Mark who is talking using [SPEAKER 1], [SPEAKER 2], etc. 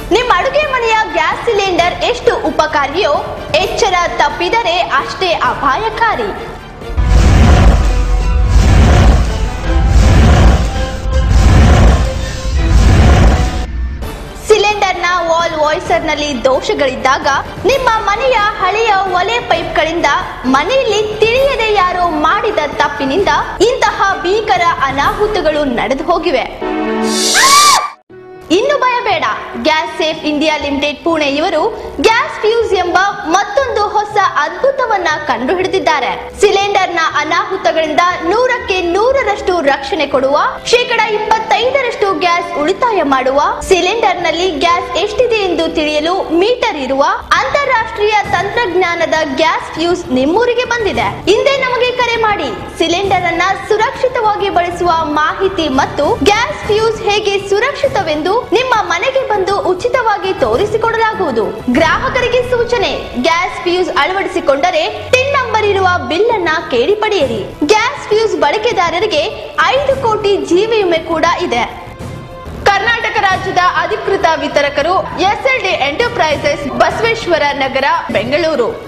[SPEAKER 1] ನಿಮ್ಮ ಅಡುಗೆ ಮನೆಯ ಗ್ಯಾಸ್ ಸಿಲಿಂಡರ್ ಎಷ್ಟು ಉಪಕಾರಿಯೋ ಎಚ್ಚರ ತಪ್ಪಿದರೆ ಅಷ್ಟೇ ಅಪಾಯಕಾರಿ ಸಿಲಿಂಡರ್ನ ವಾಲ್ ವಾಯ್ಸರ್ನಲ್ಲಿ ದೋಷಗಳಿದ್ದಾಗ ನಿಮ್ಮ ಮನೆಯ ಹಳೆಯ ಒಲೆ ಪೈಪ್ಗಳಿಂದ ಮನೆಯಲ್ಲಿ ತಿಳಿಯದೆ ಯಾರೋ ಮಾಡಿದ ತಪ್ಪಿನಿಂದ ಇಂತಹ ಭೀಕರ ಅನಾಹುತಗಳು ನಡೆದು ಹೋಗಿವೆ ಇನ್ನು ಭಯ ಬೇಡ gas safe India limited Pune ಇವರು ಗ್ಯಾಸ್ ಫ್ಯೂಸ್ ಎಂಬ ಮತ್ತೊಂದು ಹೊಸ ಅದ್ಭುತವನ್ನ ಕಂಡುಹಿಡಿದಿದ್ದಾರೆ ಸಿಲಿಂಡರ್ನ ಅನಾಹುತಗಳಿಂದ ನೂರಕ್ಕೆ ನೂರರಷ್ಟು ರಕ್ಷಣೆ ಕೊಡುವ ಶೇಕಡ ಇಪ್ಪತ್ತೈದರಷ್ಟು ಗ್ಯಾಸ್ ಉಳಿತಾಯ ಮಾಡುವ ಸಿಲಿಂಡರ್ನಲ್ಲಿ ಗ್ಯಾಸ್ ಎಷ್ಟಿದೆ ಎಂದು ತಿಳಿಯಲು ಮೀಟರ್ ಇರುವ ಅಂತಾರಾಷ್ಟ್ರೀಯ ತಂತ್ರಜ್ಞಾನದ ಗ್ಯಾಸ್ ಫ್ಯೂಸ್ ನಿಮ್ಮೂರಿಗೆ ಬಂದಿದೆ ಹಿಂದೆ ನಮಗೆ ಕರೆ ಮಾಡಿ ಸಿಲಿಂಡರ್ ಅನ್ನ ಸುರಕ್ಷಿತವಾಗಿ ಬಳಸುವ ಮಾಹಿತಿ ಮತ್ತು ಗ್ಯಾಸ್ ಫ್ಯೂಸ್ ಹೇಗೆ ಸುರಕ್ಷಿತವೆಂದು ನಿಮ್ಮ ಮನೆಗೆ ಬಂದು ಉಚಿತವಾಗಿ ತೋರಿಸಿಕೊಡಲಾಗುವುದು ಗ್ರಾಹಕರಿಗೆ ಸೂಚನೆ ಗ್ಯಾಸ್ ಫ್ಯೂಸ್ ಅಳವಡಿಸಿಕೊಂಡರೆ ಟಿನ್ ನಂಬರ್ ಇರುವ ಬಿಲ್ ಅನ್ನ ಕೇಳಿ ಪಡೆಯಿರಿ ಗ್ಯಾಸ್ ಫ್ಯೂಸ್ ಬಳಕೆದಾರರಿಗೆ ಐದು ಕೋಟಿ ಜೀವ ವಿಮೆ ಕೂಡ ಇದೆ ಕರ್ನಾಟಕ ರಾಜ್ಯದ ಅಧಿಕೃತ ವಿತರಕರು ಎಸ್ಎಲ್ಡಿ ಎಂಟರ್ಪ್ರೈಸಸ್ ಬಸವೇಶ್ವರ ನಗರ ಬೆಂಗಳೂರು